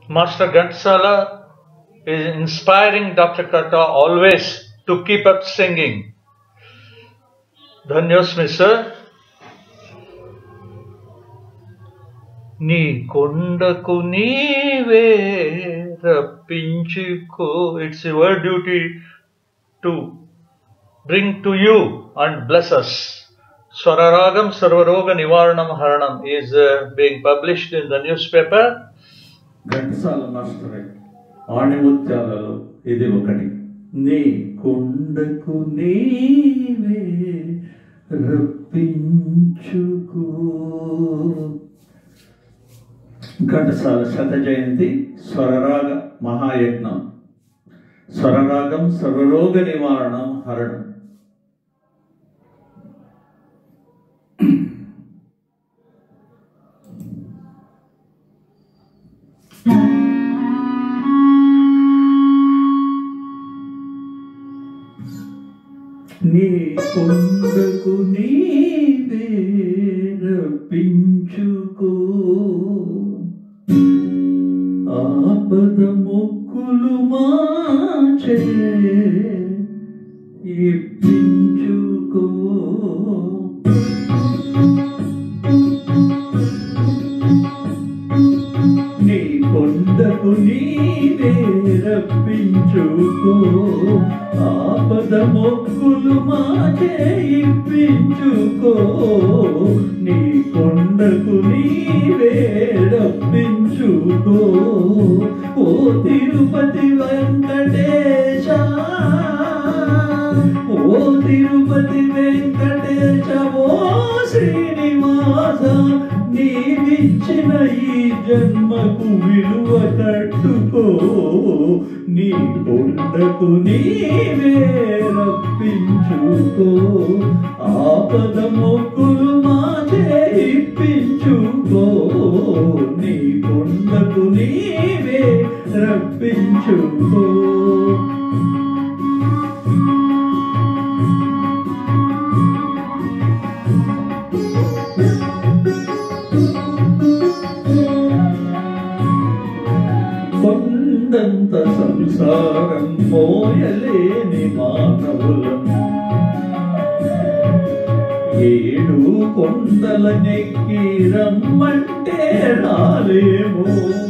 Master Ghansala is inspiring Dr. Kata always to keep up singing. Dhanyosmi, sir. నీ కొండకు నీవే రప్పించుకో it's your duty to bring to you and bless us స్వరరాగం సర్వరోగ నివారణం హరణం is being published in the newspaper Ghantasala master ఆణిముత్యాలలో ఇది ఒకటి నీ కొండకు నీవే రప్పించుకో ఘంటసాల శత జయంతి స్వరరాగ మహాయజ్ఞం స్వరరాగం సర్వరోగ నివారణం హరణం నీ కొండకు నీవే రప్పించుకో ఆపద మొక్కులు మాచే ఇప్పించుకో నీ కొండకు నీవే రప్పించుకో ఆపద మొక్కులు మాచే ఇప్పించుకో నీ కొండకు నీవే రప్పించుకో ఓ తిరుపతి వెంకటేశ ఓ తిరుపతి వెంకటేశ ఓ శ్రీనివాస నీవిచ్చిన ఈ జన్మకు విలువ కట్టుకో నీ కొండకు నీవే రప్పించుకో ఆపద మొక్కులు మాచే ఇప్పించుకో నీ కొండకు నీవే రప్పించుకో కొండంత సంసారం మోయలేని మానవులను ఏడు కొండల నెక్కి రమ్మంటే రాలేమో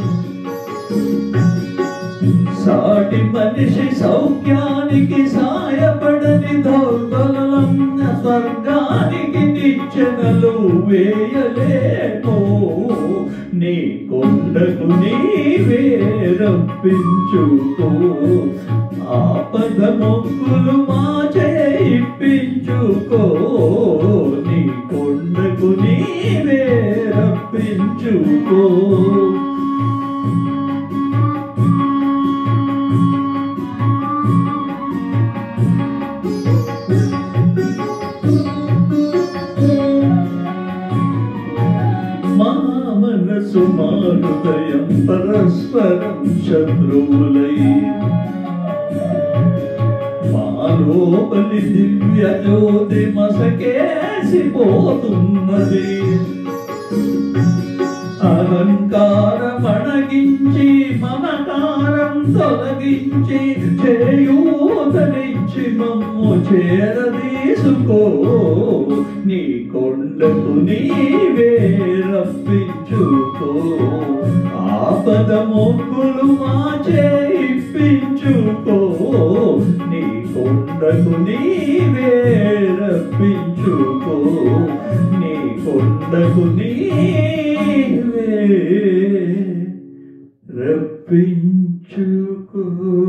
సాటి మనిషి సౌఖ్యానికి సాయపడని దౌర్బలం స్వర్గానికి నిచ్చెనలు వేయలేమో నీ కొండకు నీవే రప్పించుకో ఆపద మొక్కులు మాచే ఇప్పించుకో నీ కొండకు నీవే రప్పించుకో మా మనసు మా హృదయం పరస్పరం శత్రువులై మా లోపలి దివ్య జ్యోతి మసకేసిపోతున్నది అహంకారం అణగించి మమకారం తొలగించి చేయూతనిచ్చి మమ్ము చేరదీసుకో నీ కొండకు నీవే రప్పించుకో ఆపద మొక్కులు మాచే ఇప్పించుకో నీ కొండకు నీవే రప్పించుకో నీ కొండకు నీవే రప్పించుకో